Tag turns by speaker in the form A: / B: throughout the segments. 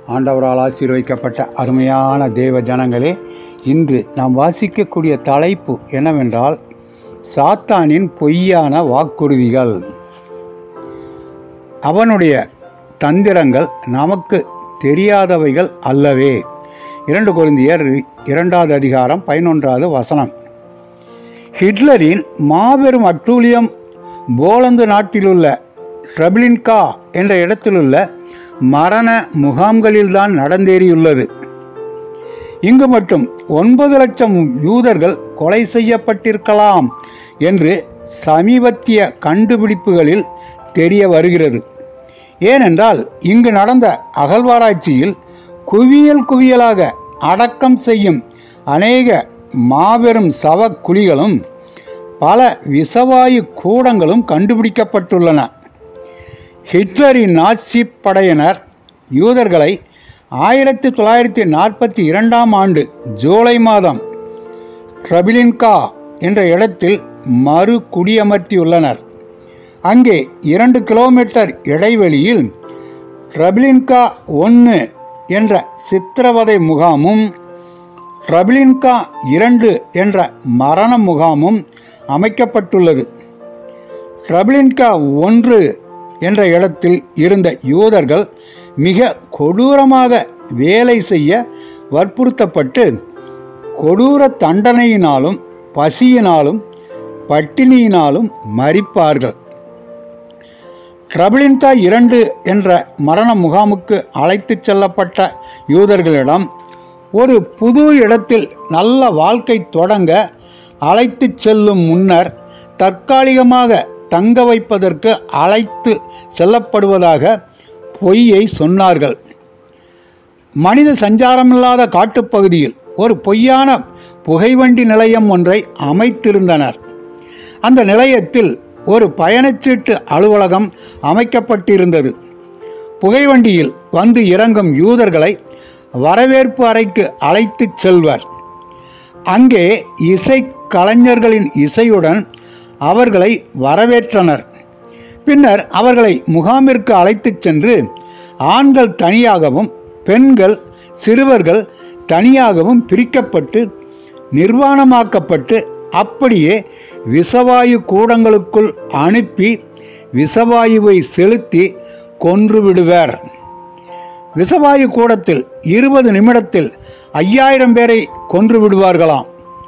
A: ஆண்டவரால் ஆசீர்வதிக்கப்பட்ட அருமையான தேவ ஜனங்களே இன்று நாம் வாசிக்கக்கூடிய தலைப்பு என்னவென்றால் சாத்தானின் பொய்யான வாக்குறுதிகள் அவனுடைய தந்திரங்கள் நமக்கு தெரியாதவைகள் அல்லவே இரண்டு கொரிந்தியர் இரண்டாவது அதிகாரம் பதினொன்றாவது வசனம் ஹிட்லரின் மாபெரும் அட்டூழியம் போலந்து நாட்டிலுள்ள ஸ்ரபிலின்கா என்ற இடத்திலுள்ள மரண முகாம்களில்தான் நடந்தேறியுள்ளது இங்கு மட்டும் ஒன்பது லட்சம் யூதர்கள் கொலை செய்யப்பட்டிருக்கலாம் என்று சமீபத்திய கண்டுபிடிப்புகளில் தெரிய வருகிறது ஏனென்றால் இங்கு நடந்த அகழ்வாராய்ச்சியில் குவியல் குவியலாக அடக்கம் செய்யும் அநேக மாபெரும் சவ குழிகளும் பல விசவாயு கூடங்களும் கண்டுபிடிக்கப்பட்டுள்ளன ஹிட்லரின் நாசி படையினர் யூதர்களை ஆயிரத்தி தொள்ளாயிரத்தி நாற்பத்தி இரண்டாம் ஆண்டு ஜூலை மாதம் ட்ரபிலின்கா என்ற இடத்தில் மறு குடியமர்த்தியுள்ளனர் அங்கே இரண்டு கிலோமீட்டர் இடைவெளியில் ட்ரபிலின்கா ஒன்று என்ற சித்திரவதை முகாமும் ட்ரபிலின்கா இரண்டு என்ற மரண முகாமும் அமைக்கப்பட்டுள்ளது ட்ரபிலின்கா ஒன்று என்ற இடத்தில் இருந்த யூதர்கள் மிக கொடூரமாக வேலை செய்ய வற்புறுத்தப்பட்டு கொடூர தண்டனையினாலும் பசியினாலும் பட்டினியினாலும் மறிப்பார்கள் ட்ரபிளின்கா இரண்டு என்ற மரண முகாமுக்கு அழைத்துச் செல்லப்பட்ட யூதர்களிடம் ஒரு புது இடத்தில் நல்ல வாழ்க்கை தொடங்க அழைத்துச் செல்லும் முன்னர் தற்காலிகமாக தங்க வைப்பதற்கு அழைத்து செல்லப்படுவதாக பொய்யை சொன்னார்கள் மனித சஞ்சாரமில்லாத காட்டுப்பகுதியில் ஒரு பொய்யான புகைவண்டி நிலையம் ஒன்றை அமைத்திருந்தனர் அந்த நிலையத்தில் ஒரு பயணச்சீட்டு அலுவலகம் அமைக்கப்பட்டிருந்தது புகைவண்டியில் வந்து இறங்கும் யூதர்களை வரவேற்பு அறைக்கு அழைத்துச் செல்வர் அங்கே இசை கலைஞர்களின் இசையுடன் அவர்களை வரவேற்றனர் பின்னர் அவர்களை முகாமிற்கு அழைத்துச் சென்று ஆண்கள் தனியாகவும் பெண்கள் சிறுவர்கள் தனியாகவும் பிரிக்கப்பட்டு நிர்வாணமாக்கப்பட்டு அப்படியே விசவாயு கூடங்களுக்குள் அனுப்பி விசவாயுவை செலுத்தி கொன்றுவிடுவர் விசவாயு கூடத்தில் இருபது நிமிடத்தில் ஐயாயிரம் பேரை கொன்று விடுவார்களாம்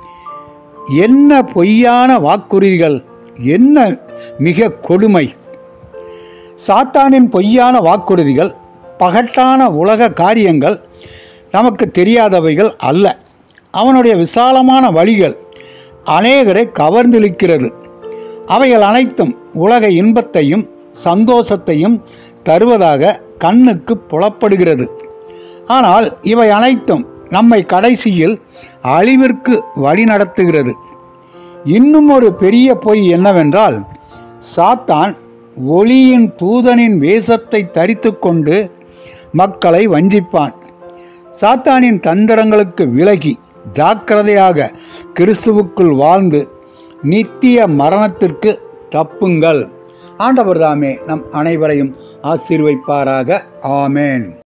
A: என்ன பொய்யான வாக்குறுதிகள் என்ன மிக கொடுமை சாத்தானின் பொய்யான வாக்குறுதிகள் பகட்டான உலக காரியங்கள் நமக்கு தெரியாதவைகள் அல்ல அவனுடைய விசாலமான வழிகள் அநேகரை கவர்ந்திழுக்கிறது அவைகள் அனைத்தும் உலக இன்பத்தையும் சந்தோஷத்தையும் தருவதாக கண்ணுக்கு புலப்படுகிறது ஆனால் இவை அனைத்தும் நம்மை கடைசியில் அழிவிற்கு வழிநடத்துகிறது இன்னும் ஒரு பெரிய பொய் என்னவென்றால் சாத்தான் ஒளியின் தூதனின் வேஷத்தை தரித்து கொண்டு மக்களை வஞ்சிப்பான் சாத்தானின் தந்திரங்களுக்கு விலகி ஜாக்கிரதையாக கிறிஸ்துவுக்குள் வாழ்ந்து நித்திய மரணத்திற்கு தப்புங்கள் ஆண்டவர் தாமே நம் அனைவரையும் ஆசீர்வைப்பாராக ஆமேன்